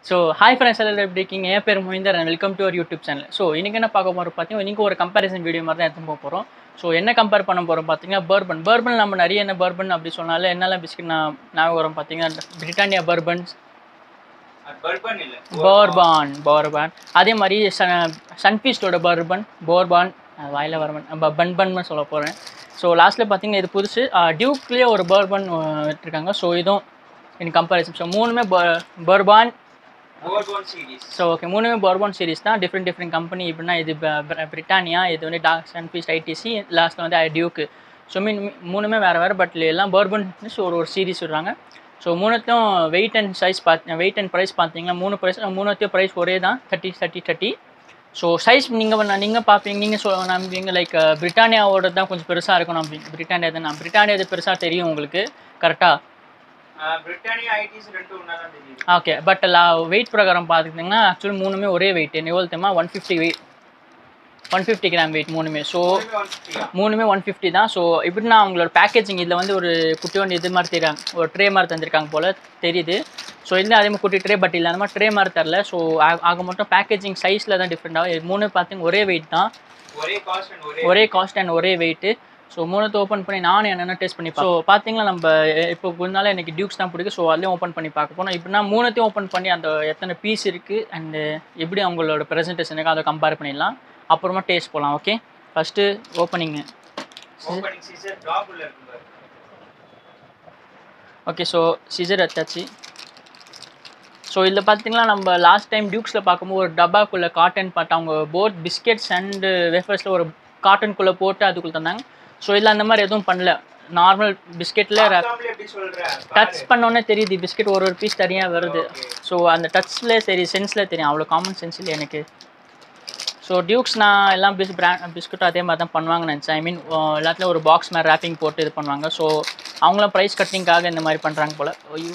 So hi friends எல்லாம் எப்படி இருக்கீங்க என் பேர் Mohinder and welcome to our YouTube channel so இன்றைக்கி என்ன பார்க்க போகிறோம் பார்த்தீங்கன்னா இன்றைக்கி ஒரு கம்பேரிசன் வீடியோ மாதிரி தான் எடுத்து போக போகிறோம் ஸோ என்ன கம்பேர் பண்ண போகிறோம் பார்த்தீங்கன்னா பர்பன் பர்பன் நம்ம நிறைய என்ன பர்பன் அப்படி சொன்னாலும் என்னெல்லாம் பிஸ்கட் நான் ஞாபகம் வரும் பார்த்தீங்கன்னா பிரிட்டானியா பர்பன்ஸ் பர்பன் இல்ல போர்பான் போர்பான் அதே மாதிரி சன் சன்ஃபீஸ்டோட பர்பன் போர்பான் அது வாயில வரமன் பன் பன்னு சொல்ல போகிறேன் ஸோ லாஸ்ட்டில் பார்த்தீங்கன்னா இது புதுசு டியூக்லேயே ஒரு பர்பன் விட்டுருக்காங்க ஸோ இதுவும் இன் கம்பேரிசன் ஸோ மூணுமே bourbon bourbon series so okay மூணுமே பர்பான் சீரிஸ் தான் டிஃப்ரெண்ட் டிஃப்ரெண்ட் கம்பெனி எப்படின்னா இது ப- ப- பிரிட்டானியா இது வந்து டாக் சன்ஃபீஸ்ட் ஐடிசி லாஸ்ட்டில் வந்து டியூக்கு ஸோ மீன் மூணுமே வேறு வேறு பட் எல்லாம் பர்பன் ஒரு ஒரு சீரிஸ் விடுறாங்க ஸோ மூணுத்தையும் வெயிட் அண்ட் சைஸ் பார்த்து வெயிட் அண்ட் ப்ரைஸ் பார்த்தீங்கன்னா மூணு ப்ரைஸ் மூணுத்தையும் ப்ரைஸ் ஒரே தான் thirty thirty thirty so size நீங்கள் நீங்கள் பார்ப்பீங்க நீங்கள் சொ நம்புவீங்க லைக் பிரிட்டானியாவோட தான் கொஞ்சம் பெருசாக இருக்கும் நம்பி பிரிட்டானியா தான் நான் பிரிட்டானியா இது பெருசாக தெரியும் உங்களுக்கு கரெக்டாக பிரிட்டானியா ஐடிஸ் ரெண்டு ஒன்றா தான் தெரியுது ஓகே பட் லா வெயிட் பிரகாரம் பார்த்துக்கிட்டிங்கன்னா ஆக்சுவலி மூணுமே ஒரே வெயிட் எவ்வளோ தெரியுமா one fifty weight one fifty gram weight மூணுமே ஸோ மூணுமே 150 -ஆ? மூணுமே ஒன் ஃபிஃப்டி தான் ஸோ இப்படின்னா அவங்களோட பேக்கேஜிங் இதில் வந்து ஒரு குட்டி ஒன்று இது மாதிரி தெரியாங்க ஒரு ட்ரே மாதிரி தந்திருக்காங்க போல் தெரியுது ஸோ இந்த அதே மாதிரி குட்டி ட்ரே பட் இல்லை அந்த மாதிரி ட்ரே மாதிரி தரல ஸோ ஆக மட்டும் பேக்கேஜிங் சைஸில் தான் டிஃப்ரெண்ட் ஆகும் இது மூணு பார்த்தீங்க ஒரே வெயிட் தான் ஒரே காஸ்ட் அண்ட் ஒரே ஒரே காஸ்ட் அண்ட் ஒரே வெயிட்டு ஸோ மூணுத்தை ஓப்பன் பண்ணி நானும் என்னென்ன டேஸ்ட் பண்ணி ஸோ பார்த்தீங்களா நம்ம இப்போ கொஞ்ச நாள் எனக்கு டியூக்ஸ் தான் பிடிக்கும் ஸோ அதையும் ஓப்பன் பண்ணி பார்க்க போனோம் இப்படின்னா மூணுத்தையும் ஓப்பன் பண்ணி அந்த எத்தனை பீஸ் இருக்குது அண்டு எப்படி அவங்களோட ப்ரெசன்டேஷனுக்கு அதை கம்பேர் பண்ணிடலாம் அப்புறமா டேஸ்ட் போகலாம் okay first opening opening scissor top உள்ள இருக்கு பாரு ஓகே ஸோ சிசர் எடுத்தாச்சு ஸோ இதில் பார்த்தீங்கன்னா நம்ம லாஸ்ட் டைம் டியூக்ஸில் பார்க்கும்போது ஒரு டப்பாக்குள்ளே காட்டன் பாட்டு அவங்க போட் பிஸ்கெட்ஸ் அண்டு வேஃபர்ஸில் ஒரு காட்டனுக்குள்ளே போட்டு அதுக்குள்ளே தந்தாங்க ஸோ இதில் அந்த மாதிரி எதுவும் பண்ணல நார்மல் பிஸ்கெட்டில் பார்க்காமலே எப்படி சொல்ற டச் பண்ணோன்னே தெரியுது பிஸ்கெட் ஒரு ஒரு பீஸ் தனியாக வருது ஸோ அந்த டச்சில் சரி சென்ஸில் தெரியும் அவ்வளோ காமன் சென்ஸ் இல்லை எனக்கு ஸோ டியூக்ஸ் நான் எல்லாம் பிஸ் பிராண்ட் பிஸ்கட்டும் அதே மாதிரி தான் பண்ணுவாங்கன்னு நினச்சேன் ஐ மீன் எல்லாத்துலேயும் ஒரு பாக்ஸ் மாதிரி ரேப்பிங் போட்டு இது பண்ணுவாங்க ஸோ அவங்களும் ப்ரைஸ் கட்டிங்காக இந்த மாதிரி பண்ணுறாங்க போல் ஐயோ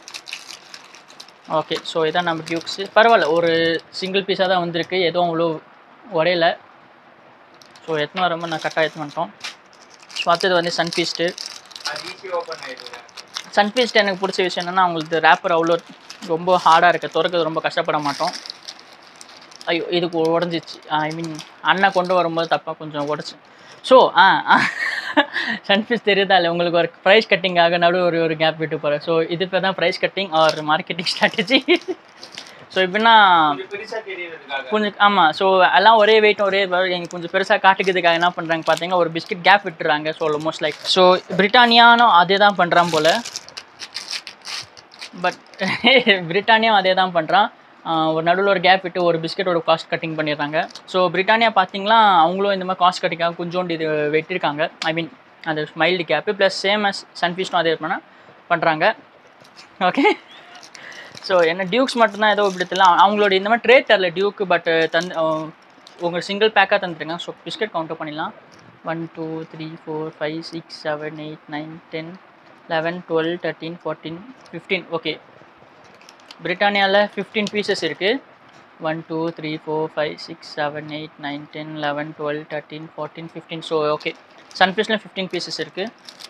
ஓகே ஸோ இதான் நம்ம டியூக்ஸு பரவாயில்ல ஒரு சிங்கிள் பீஸாக தான் வந்திருக்கு எதுவும் அவ்வளோ உடையல ஸோ எத்தனை வரமோ நான் கரெக்டாக எடுத்து பண்ணிட்டோம் ஸோ அடுத்தது வந்து சன்ஃபீஸ்ட்டு அது ஈஸி ஓப்பன் ஆயிடுது சன்ஃபீஸ்ட் எனக்கு பிடிச்ச விஷயம் என்னென்னா அவங்களுக்கு ரேப்பர் அவ்வளோ ரொம்ப ஹார்டாக இருக்குது திறக்கிறது ரொம்ப கஷ்டப்பட மாட்டோம் ஐயோ இதுக்கு உடஞ்சிச்சு ஐ மீன் அண்ணன் கொண்டு வரும்போது தப்பாக கொஞ்சம் உடச்சி ஸோ ஆ சன்ஃபீஸ் தெரியுதா இல்லை உங்களுக்கு ஒரு ப்ரைஸ் கட்டிங்காக நடு ஒரு ஒரு கேப் விட்டு போகிறேன் ஸோ இது பேர் தான் price cutting or marketing strategy so எப்படின்னா கொஞ்சம் பெருசா தெரியறதுக்காக கொஞ்சம் ஆமாம் ஸோ எல்லாம் ஒரே வெயிட் ஒரே எங்களுக்கு கொஞ்சம் பெருசாக காட்டுக்கிறதுக்காக என்ன பண்ணுறாங்க பார்த்தீங்கன்னா ஒரு பிஸ்கட் கேப் விட்டுறாங்க ஸோ ஆல்மோஸ்ட் லைக் ஸோ பிரிட்டானியானும் அதே தான் பண்ணுறான் போல் பட் பிரிட்டானியாவும் அதே தான் பண்ணுறான் ஒரு நடுவில் ஒரு கேப் விட்டு ஒரு பிஸ்கெட்டோட காஸ்ட் கட்டிங் பண்ணிடுறாங்க ஸோ பிரிட்டானியா பார்த்தீங்களா அவங்களும் இந்த மாதிரி காஸ்ட் கட்டிங்காக கொஞ்சோண்டு இது வெட்டியிருக்காங்க ஐ மீன் அந்த mild gap plus same as சன்ஃபீஸ்டும் அதே பண்ண பண்ணுறாங்க ஓகே ஸோ என்ன டியூக்ஸ் மட்டும்தான் ஏதோ இப்படி தெரியல அவங்களோட இந்த மாதிரி ட்ரே தரல டியூக்கு பட் தந்து உங்கள் சிங்கிள் பேக்காக தந்துருங்க ஸோ பிஸ்கட் கவுண்டர் பண்ணிடலாம் one two three four five six seven eight nine ten eleven twelve thirteen fourteen fifteen okay பிரிட்டானியாவில் ஃபிஃப்டீன் பீசஸ் இருக்குது one two three four five six seven eight nine ten eleven twelve thirteen fourteen fifteen so okay சன்ஃபீஸில் fifteen pieces இருக்குது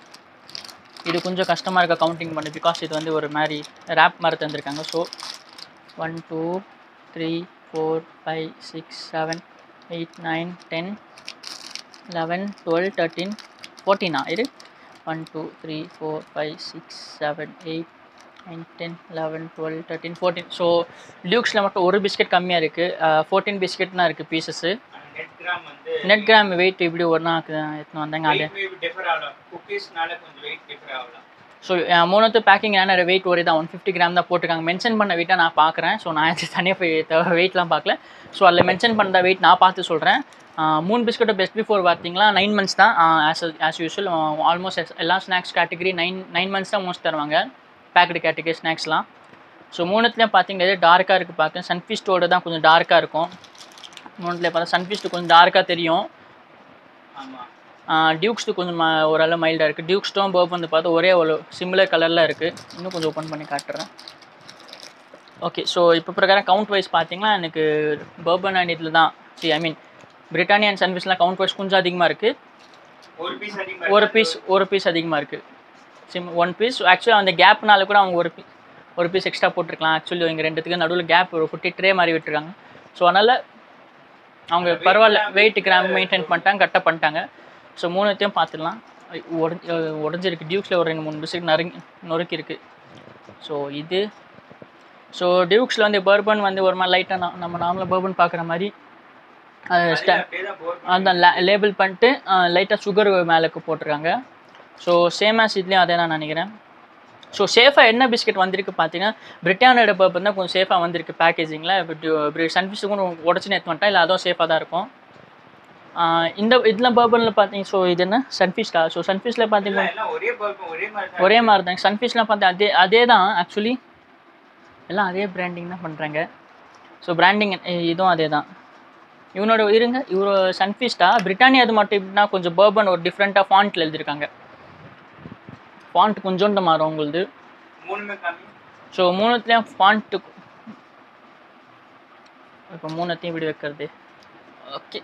இது கொஞ்சம் கஷ்டமாக இருக்க counting பண்ணு because இது வந்து ஒரு மாதிரி ரேப் மாதிரி தந்திருக்காங்க so one two three four five six seven eight nine ten eleven twelve thirteen ஃபோர்டீனா இரு one two three four five six seven eight nine ten eleven twelve thirteen fourteen so டியூக்ஸில் மட்டும் ஒரு பிஸ்கெட் கம்மியாக இருக்குது fourteen biscuit தான் இருக்குது pieces net gram வந்து நெட் கிராம் வெயிட் இப்படி ஒரு நாள் எடுத்துன்னு வந்தாங்க அது weight maybe differ ஆகலாம் குக்கீஸ்னால கொஞ்சம் வெயிட் டிஃபர் ஆகலாம் ஸோ மூணத்து பேக்கிங் என்ன வெயிட் ஒரே தான் ஒன் ஃபிஃப்டி கிராம் தான் போட்டிருக்காங்க மென்ஷன் பண்ண வெயிட்டை நான் பார்க்குறேன் ஸோ நான் இது தனியாக போய் வெயிட்லாம் பார்க்கல ஸோ அதில் மென்ஷன் பண்ணுற வெயிட் நான் பார்த்து சொல்கிறேன் மூணு பிஸ்கட்டை பெஸ்ட் பிஃபோர் பார்த்தீங்களா நைன் மந்த்ஸ் தான் ஆஸ் ஆஸ் யூஷுவல் ஆல்மோஸ்ட் எல்லா snacks category nine nine months தான் மோஸ்ட் தருவாங்க பேக்கடு கேட்டகரி ஸ்நாக்ஸ்லாம் ஸோ மூணுத்துலேயும் பார்த்தீங்கன்னா டார்க்காக இருக்குது பார்க்க சன்ஃபிஸ்டோட தான் கொஞ்சம் டார்க்காக இருக்கும் மூணுத்துலேயே பார்த்தா சன்ஃபிஸ்ட் கொஞ்சம் டார்க்காக தெரியும் ஆமா டியூக்ஸ்டு கொஞ்சம் ம- ஓரளவு மைல்டாக இருக்குது டியூக்ஸ்டும் பர்ப் வந்து பார்த்தா ஒரே ஒரு சிமிலர் கலரில் இருக்குது இன்னும் கொஞ்சம் ஓப்பன் பண்ணி காட்டுறேன் ஓகே ஸோ இப்போ பிரகாரம் கவுண்ட் வைஸ் பார்த்தீங்கன்னா எனக்கு பர்பன் அண்ட் இதில் தான் see I mean Britannia and சன்ஃபீஸ்லாம் கவுண்ட் வைஸ் கொஞ்சம் அதிகமாக இருக்குது ஒரு பீஸ் அதிகமா ஒரு பீஸ் ஒரு பீஸ் அதிகமாக இருக்குது சிம் ஒன் பீஸ் ஆக்சுவலாக அந்த கேப்னால கூட அவங்க ஒரு பீஸ் ஒரு பீஸ் எக்ஸ்ட்ரா போட்டிருக்கலாம் ஆக்சுவலி இங்கே ரெண்டுத்துக்கு நடுவில் கேப் ஒரு குட்டி ட்ரே மாதிரி விட்டுருக்காங்க ஸோ அதனால் அவங்க பரவாயில்ல வெயிட் கிராம் மெயின்டைன் பண்ணிட்டாங்க கரெக்டாக பண்ணிட்டாங்க ஸோ மூணுத்தையும் பார்த்துடலாம் உடஞ்சி உடஞ்சிருக்கு டியூக்ஸில் ஒரு ரெண்டு மூணு பிஸ்கெட் நறுங்கி நொறுக்கி இருக்குது ஸோ இது ஸோ டியூக்ஸில் வந்து பர்பன் வந்து ஒரு மாதிரி லைட்டாக நம்ம நார்மலாக பர்பன் பார்க்குற மாதிரி அது ஸ்டா அப்படியே தான் போர் அந்த லேபிள் பண்ணிட்டு லைட்டாக சுகர் மேலேக்கு போட்டிருக்காங்க ஸோ சேம் ஆஸ் இதுலேயும் அதே நான் நினைக்கிறேன் ஸோ சேஃபாக என்ன பிஸ்கெட் வந்திருக்கு பார்த்தீங்கன்னா பிரிட்டானியோட பர்பன் தான் கொஞ்சம் சேஃபாக வந்திருக்கு பேக்கேஜிங்கில் சன்ஃபிஷுக்கும் உடச்சுன்னு எடுத்து வந்துட்டா இல்லை அதுவும் சேஃபாக தான் இருக்கும் ஆஹ் இந்த இதில் பர்பனில் பார்த்தீங்க ஸோ இது என்ன சன்ஃபிஷ்டா ஸோ சன்ஃபிஷில் பார்த்தீங்கன்னா எல்லாம் ஒரே பல்ப் ஒரே மாதிரி தான் ஒரே மாதிரி தான் சன்ஃபிஷ்லாம் பார்த்து அதே அதே தான் ஆக்சுவலி எல்லாம் அதே பிராண்டிங் தான் பண்ணுறாங்க ஸோ பிராண்டிங் இதுவும் அதே தான் இவனோட இருங்க இவரோ சன்ஃபிஷ்டா பிரிட்டானியா அது மட்டும் எப்படின்னா கொஞ்சம் பர்பன் ஒரு டிஃப்ரெண்ட்டாக ஃபாண்ட்டில் எழுதியிருக்காங்க ஃபாண்ட் கொஞ்சோண்டு மாறும் உங்களுது மூணுமே கம்மி ஸோ மூணுத்துலேயும் ஃபாண்ட்டு இப்போ மூணுத்தையும் இப்படி வைக்கிறது ஓகே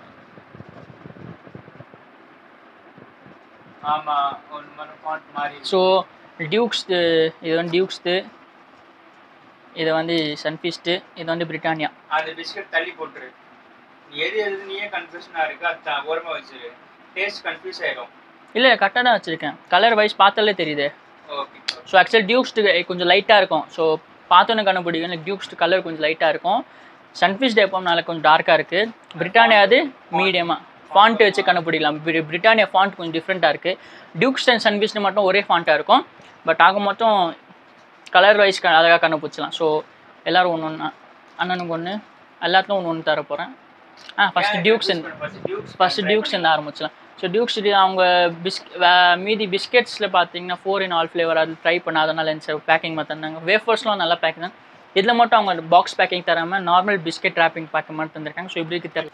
ஆமா ஒரு மாதிரி ஃபாண்ட் மாதிரி ஸோ டியூக்ஸ்து இது வந்து டியூக்ஸ்து இது வந்து சன்ஃபிஸ்ட்டு இது வந்து பிரிட்டானியா அந்த பிஸ்கட் தள்ளி போட்டுரு நீ எது எது நீயே கன்ஃபியூஷனா இருக்கு அது த- ஓரமா வச்சிரு டேஸ்ட் கன்ஃபியூஸ் ஆயிடும் இல்லை கரெக்டாக தான் வச்சுருக்கேன் கலர் வைஸ் பார்த்தாலே தெரியுது ஓகே ஸோ ஆக்சுவல் டியூக்ஸ்டு கொஞ்சம் லைட்டாக இருக்கும் ஸோ பார்த்தோன்னே கண்டுபிடிக்கும் இல்லை டியூக்ஸ்டு கலர் கொஞ்சம் லைட்டாக இருக்கும் சன்ஃபிஷ் டேப்பம்னால கொஞ்சம் டார்க்காக இருக்குது பிரிட்டானியா அது மீடியமாக ஃபாண்ட் வச்சு கண்டுபிடிக்கலாம் பிரி- பிரிட்டானியா ஃபாண்ட் கொஞ்சம் டிஃப்ரெண்ட்டாக இருக்குது டியூக்ஸ் அண்ட் சன்ஃபிஷ்னு மட்டும் ஒரே ஃபாண்ட்டாக இருக்கும் பட் ஆக மொத்தம் கலர் வைஸ் அழகாக கண்டுபிடிச்சலாம் ஸோ எல்லோரும் ஒன்று ஒன்று அண்ணனுக்கு ஒன்று எல்லாத்துக்கும் ஒன்று ஒன்று தர போகிறேன் ஆ ஃபஸ்ட்டு டியூக்ஸ் இந்த டியூக்ஸ் ஃபஸ்ட்டு டியூக்ஸ் இருந்து ஆரம்பிச்சலாம் ஸோ டியூக்ஸ் இது அவங்க பிஸ்க் மீதி பிஸ்கெட்ஸில் பார்த்தீங்கன்னா ஃபோர் இன் ஆல் ஃப்ளேவர் அது ட்ரை பண்ண அதனால இருந்துச்சு பேக்கிங் மாதிரி தந்தாங்க வேஃபர்ஸ்லாம் நல்லா பேக்கிங் தான் இதில் மட்டும் அவங்க பாக்ஸ் பேக்கிங் தராமல் நார்மல் பிஸ்கெட் ரேப்பிங் பேக்கிங் மட்டும் தந்திருக்காங்க ஸோ இப்படிக்கு தெரியல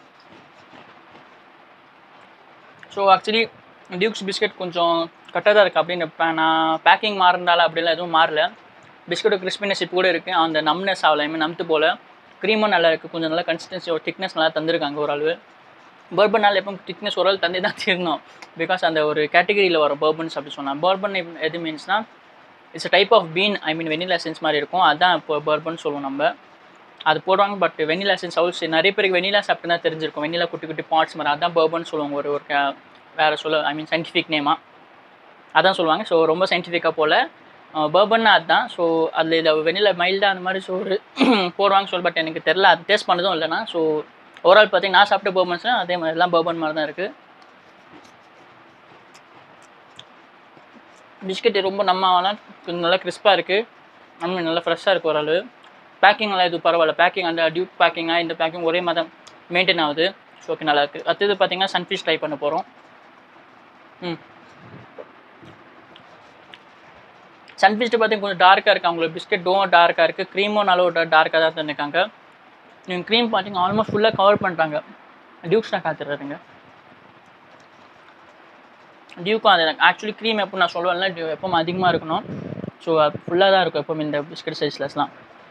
ஸோ ஆக்சுவலி டியூக்ஸ் பிஸ்கெட் கொஞ்சம் கரெக்டாக தான் இருக்குது அப்படின்னு இப்போ நான் பேக்கிங் மாறினால அப்படிலாம் எதுவும் மாறல பிஸ்கெட்டோட கிறிஸ்பினஸ் இப்போ கூட இருக்குது அந்த நம்னஸ் ஆகல ஐ மீன் நம்த்து போல் க்ரீமும் நல்லா இருக்குது கொஞ்சம் நல்லா கன்சிஸ்டன்சி ஒரு திக்னஸ் நல்லா தந்திருக்காங்க ஓரளவு பர்பனால் எப்போ திக்னஸ் ஓரளவு தந்தே தான் தீரணும் பிகாஸ் அந்த ஒரு கேட்டகரியில் வரும் பர்பன்ஸ் அப்படி சொன்னால் பர்பன் எது மீன்ஸ்னா it's type of bean I mean vanilla sense மாதிரி இருக்கும் அதுதான் இப்போ பர்பன் சொல்லுவோம் நம்ம அது போடுவாங்க பட் வெனிலா சென்ஸ் ஹவுஸ் நிறைய பேருக்கு வெனிலா சாப்பிட்டு தான் தெரிஞ்சிருக்கும் வெனிலா குட்டி குட்டி பாட்ஸ் மாதிரி அதான் பர்பன் சொல்லுவாங்க ஒரு ஒரு க- வேற சொல்ல ஐ மீன் சயின்டிஃபிக் நேமாக அதான் சொல்லுவாங்க ஸோ ரொம்ப சயின்டிஃபிக்காக போல் பர்பன்னா அதுதான் ஸோ அதில் இதில் வெனிலா மைல்டாக அந்த மாதிரி சோறு போடுவாங்க சொல் பட் எனக்கு தெரில அது டேஸ்ட் பண்ணதும் இல்லைனா ஸோ ஓவரால் பார்த்தீங்கன்னா நான் சாப்பிட்ட பர்பன்ஸ்லாம் அதே மாதிரி எல்லாம் பர்பன் மாதிரி தான் இருக்குது பிஸ்கெட் ரொம்ப நம்ம கொஞ்சம் நல்லா கிறிஸ்பாக இருக்குது நம்ம நல்லா ஃப்ரெஷ்ஷாக இருக்குது ஓரளவு பேக்கிங் எல்லாம் இது பரவாயில்ல பேக்கிங் அந்த டியூப் பேக்கிங்காக இந்த பேக்கிங் ஒரே மாதிரி மெயின்டைன் ஆகுது ஸோ ஓகே நல்லா இருக்குது அடுத்தது பார்த்தீங்கன்னா சன்ஃபிஷ் ட்ரை பண்ண போகிறோம் ம் சன்ஃபிஷ்ட்டு பார்த்தீங்கன்னா கொஞ்சம் டார்க்காக இருக்குது அவங்களுக்கு பிஸ்கெட் டோவும் டார்க்காக இருக்குது க்ரீமும் நல்ல ஒரு டார்க்காக தான் தந்துருக்காங்க நீங்கள் க்ரீம் பார்த்தீங்கன்னா ஆல்மோஸ்ட் ஃபுல்லாக கவர் பண்ணிட்டாங்க டியூக்ஸ் நான் காத்துறாருங்க டியூக்கும் அது ஆக்சுவலி க்ரீம் எப்போ நான் சொல்லுவேன்ல டியூ எப்பவும் அதிகமாக இருக்கணும் ஸோ அது ஃபுல்லாக தான் இருக்கும் எப்பவும் இந்த பிஸ்கட் சைஸ்லஸ்லாம்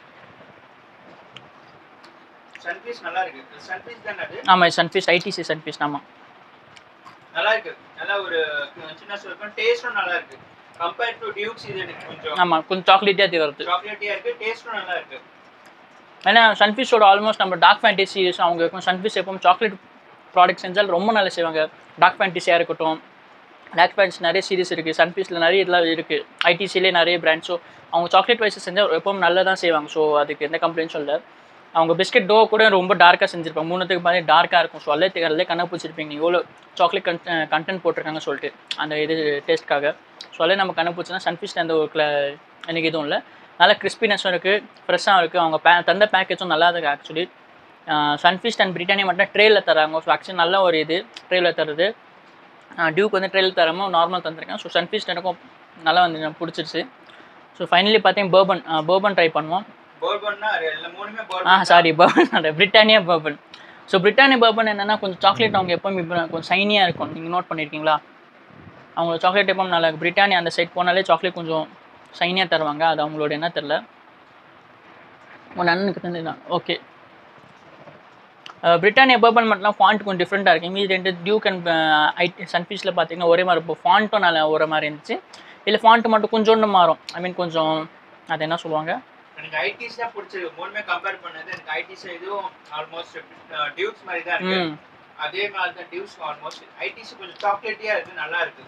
சன்ஃபீஸ் நல்லா இருக்கு சன்ஃபீஸ் தானே அது ஆமாம் சன்ஃபிஷ் ஐடிசி சன்ஃபிஷ் ஆமாம் நல்லா இருக்கு நல்லா ஒரு சின்ன இருக்கும் டேஸ்டும் நல்லா இருக்கு கம்பேர்ட் டு டியூக்ஸ் இது எனக்கு கொஞ்சம் ஆமாம் கொஞ்சம் சாக்லேட்டியாக தீ வருது சாக்லேட்டியா இருக்கு டேஸ்டும் நல்லா இருக்கு ஏன்னா சன்ஃபிஷோட ஆல்மோஸ்ட் நம்ம டார்க் ஃபேண்டசி அவங்க இருக்கும் சன்ஃபிஷ் எப்பவும் சாக்லேட் ப்ராடக்ட் செஞ்சால் ரொம்ப நல்லா செய்வாங்க டார்க் ஃபேண்டசியாக இருக்கட்டும் டார்க் ஃபேண்டசி நிறைய சீரிஸ் இருக்குது சன்ஃபிஷில் நிறைய இதெல்லாம் இருக்குது ஐடிசிலே நிறைய பிராண்ட் ஸோ அவங்க சாக்லேட் வைஸ் செஞ்சால் எப்பவும் நல்லா தான் செய்வாங்க ஸோ அதுக்கு எந்த கம்ப்ளைண்ட்ஸும் இல்லை அவங்க பிஸ்கெட் டோ கூட ரொம்ப டார்க்காக செஞ்சுருப்பாங்க மூணுத்துக்கு மாதிரி டார்க்காக இருக்கும் ஸோ அல்லே அதிலே கண்ணை பிடிச்சிருப்பீங்க நீங்கள் எவ்வளோ சாக்லேட் கன் கண்டென்ட் போட்டிருக்காங்க சொல்லிட்டு அந்த இது டேஸ்ட்காக ஸோ அல்லே நம்ம கண்ணை பிடிச்சினா சன்ஃபிஷ் அந்த ஒரு கிள எனக்கு எதுவும் இல்லை நல்ல கிறிஸ்பினஸும் இருக்குது ஃப்ரெஷ்ஷாக இருக்குது அவங்க பே தந்த பேக்கேஜும் நல்லா இருக்குது ஆக்சுவலி சன்ஃபிஷ் அண்ட் பிரிட்டானியா மட்டும் ட்ரேயில் தராங்க ஸோ ஆக்சுவலி நல்ல ஒரு இது ட்ரேயில் தருது டியூக் வந்து ட்ரேயில் தராமல் நார்மல் தந்திருக்கேன் ஸோ சன்ஃபிஷ் எனக்கும் நல்லா வந்து எனக்கு பிடிச்சிருச்சு ஸோ ஃபைனலி பார்த்தீங்கன்னா பர்பன் பர்பன் ட்ரை பண்ணுவோம் போர்பன்னா எல்லா மூணுமே ஆ Bourbon sorry Bourbon Britannia Bourbon so Britannia Bourbon என்னன்னா கொஞ்சம் சாக்லேட் அவங்க எப்பவும் இப்போ கொஞ்சம் சைனியாக இருக்கும் நீங்கள் நோட் பண்ணியிருக்கீங்களா அவங்க சாக்லேட் எப்பவும் நல்லா இருக்கும் பிரிட்டானியா அந்த சைட் போனாலே சாக்லேட் கொஞ்சம் சைனியாக தருவாங்க அது அவங்களோட என்ன தெரில உங்கள் அண்ணனுக்கு தந்து ஓகே பிரிட்டானியா பர்பன் மட்டும் ஃபாண்ட் கொஞ்சம் டிஃப்ரெண்ட்டாக இருக்குது மீதி ரெண்டு டியூக் அண்ட் ஐடி சன்ஃபிஷில் பார்த்தீங்கன்னா ஒரே மாதிரி இப்போ ஃபாண்ட்டும் நல்லா ஒரு மாதிரி இருந்துச்சு இல்லை ஃபாண்ட் மட்டும் கொஞ்சோண்டு மாறும் ஐ மீன் கொஞ்சம் அது என்ன சொல்லுவாங்க எனக்கு ஐடிஸ் தான் பிடிச்சது மூணுமே கம்பேர் பண்ணது எனக்கு ஐடிஸ் இதுவும் ஆல்மோஸ்ட் டியூப்ஸ் மாதிரி தான் இருக்கு ம் அதே மாதிரி தான் டியூப்ஸ் ஆல்மோஸ்ட் ஐடிஸ் கொஞ்சம் சாக்லேட்டியா இருக்கு நல்லா இருக்கு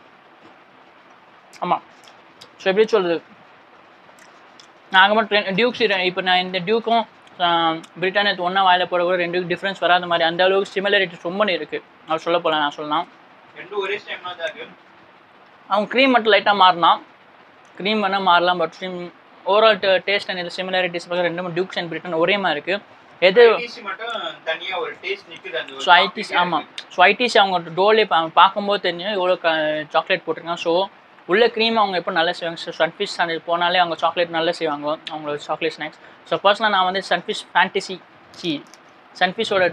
ஆமாம் ஸோ எப்படி சொல்கிறது நாங்கள் மட்டும் டியூக்ஸ் இப்போ நான் இந்த டியூக்கும் பிரிட்டானியத் ஒன்றா வாயில போட கூட ரெண்டு டிஃப்ரென்ஸ் வராத மாதிரி அந்த அளவுக்கு சிமிலாரிட்டிஸ் ரொம்ப இருக்குது அவர் சொல்ல போகலாம் நான் சொல்லலாம் ரெண்டும் ஒரே சேம் தான் இருக்கு அவங்க க்ரீம் மட்டும் லைட்டாக மாறினான் க்ரீம் வேணால் மாறலாம் பட் ஓவரால் டேஸ்ட் அண்ட் இது சிமிலாரிட்டிஸ் பார்க்க ரெண்டும் டியூக்ஸ் அண்ட் பிரிட்டன் ஒரே மாதிரி இருக்குது எது ஐடிஸ் மட்டும் தனியா ஒரு டேஸ்ட் நிக்குது அந்த ஸோ ஐடிஸ் ஆமாம் ஸோ ஐடிசி அவங்க டோலே பார்க்கும்போது தெரியும் எவ்வளோ சாக்லேட் போட்டிருக்காங்க ஸோ உள்ள க்ரீம் அவங்க எப்போ நல்லா செய்வாங்க ஸோ சன்ஃபிஷ் ஸ்டாண்டர்ட் போனாலே அவங்க சாக்லேட் நல்லா செய்வாங்க அவங்களோட சாக்லேட் ஸ்நாக்ஸ் ஸோ பர்சனலாக நான் வந்து சன்ஃபிஷ் ஃபேண்டசி சி சன்ஃபிஷோட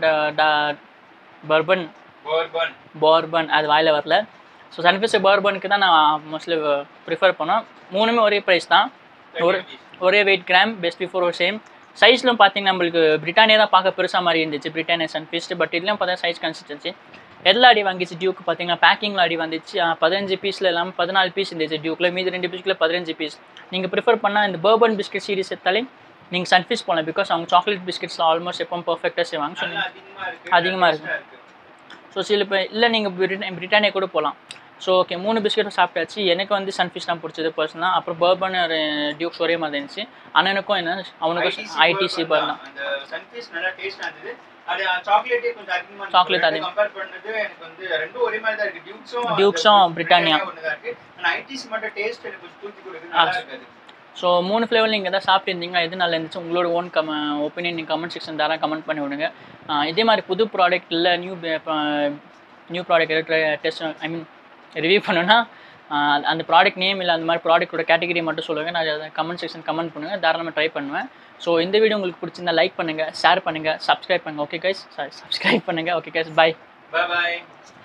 பர்பன் பர்பன் பார்பன் அது வாயில் வரல ஸோ சன்ஃபிஷ் பார்பனுக்கு தான் நான் மோஸ்ட்லி ப்ரிஃபர் பண்ணோம் மூணுமே ஒரே ப்ரைஸ் தான் ஒரு ஒரே weight gram best before same சைஸ்லும் பார்த்தீங்கன்னா நம்மளுக்கு பிரிட்டானியா தான் பார்க்க பெருசாக மாதிரி இருந்துச்சு பிரிட்டானியா சன்ஃபிஸ்ட் பட் இதுலையும் பார்த்தா சைஸ் கன்சிஸ்டன்சி எல்லாம் அடி வாங்கிச்சு டியூக்கு பார்த்தீங்கன்னா பேக்கிங்கில் அடி வந்துச்சு அஹ் பதினஞ்சு பீஸில் இல்லாமல் பதினாலு பீஸ் இருந்துச்சு டியூக்கில் மீதி ரெண்டு பீஸ்க்குள்ள பதினஞ்சு பீஸ் நீங்கள் ப்ரிஃபர் பண்ணால் இந்த பர்பன் பிஸ்கட் சீரிஸ் எடுத்தாலே நீங்கள் சன்ஃபிஷ் போகலாம் பிகாஸ் அவங்க சாக்லேட் பிஸ்கட்ஸில் ஆல்மோஸ்ட் எப்பவும் பர்ஃபெக்டாக செய்வாங்க ஸோ நல்லா அதிகமா இருக்கு அதிகமா இருக்கு. ஸோ சில இப்போ இல்லை நீங்கள் பிரிட்டன் பிரிட்டானியா கூட போகலாம் ஸோ ஓகே மூணு பிஸ்கெட்டும் சாப்பிட்டாச்சு எனக்கு வந்து சன்ஃபிஷ் தான் பிடிச்சது பர்சனலாக அப்புறம் பர்பன் டியூக்ஸ் ஒரே மாதிரி இருந்துச்சு அண்ணனுக்கும் என்ன அவனுக்கும் ஐடிசி பர் தான் அந்த சன்ஃபீஸ் நல்லா டேஸ்டா இருந்தது அது சாக்லேட்டே கொஞ்சம் அதிகமா Chocolate அதிகம். கம்பேர் பண்ணது எனக்கு வந்து ரெண்டும் ஒரே மாதிரி தான் இருக்கு டியூக்ஸும் டியூக்ஸும் பிரிட்டானியா. ஒண்ணுதான் இருக்கு ஆனா ஐடிசி மட்டும் டேஸ்ட் எனக்கு கொஞ்சம் தூக்கி கொடுக்குது நல்லா இருக்குது ஸோ மூணு ஃப்ளேவர் நீங்கள் எதாவது சாப்பிட்டுருந்தீங்க எது நல்லா இருந்துச்சு உங்களோட ஓன் கம் ஒப்பீனியன் நீங்கள் கமெண்ட் செக்ஷன் தரேன் கமெண்ட் பண்ணி விடுங்க ஆஹ் இதே மாதிரி புது ப்ராடக்ட் இல்லை நியூ நியூ ப்ராடக்ட் எதாவது டெஸ்ட் ஐ மீன் ரிவ்யூ பண்ணுன்னா ஆஹ் அந்த ப்ராடக்ட் நேம் இல்லை அந்த மாதிரி ப்ராடக்ட்டோட கேட்டகரி மட்டும் சொல்லுங்கள் நான் அதை கமெண்ட் செக்ஷன் கமெண்ட் பண்ணுங்கள் தாராளமாக ட்ரை பண்ணுவேன் ஸோ இந்த வீடியோ உங்களுக்கு பிடிச்சிருந்தா லைக் பண்ணுங்கள் ஷேர் பண்ணுங்கள் சப்ஸ்கிரைப் பண்ணுங்கள் ஓகே கைஸ் சாரி சப்ஸ்கிரைப் பண்ணுங்கள் ஓகே கைஸ் பை பை பாய்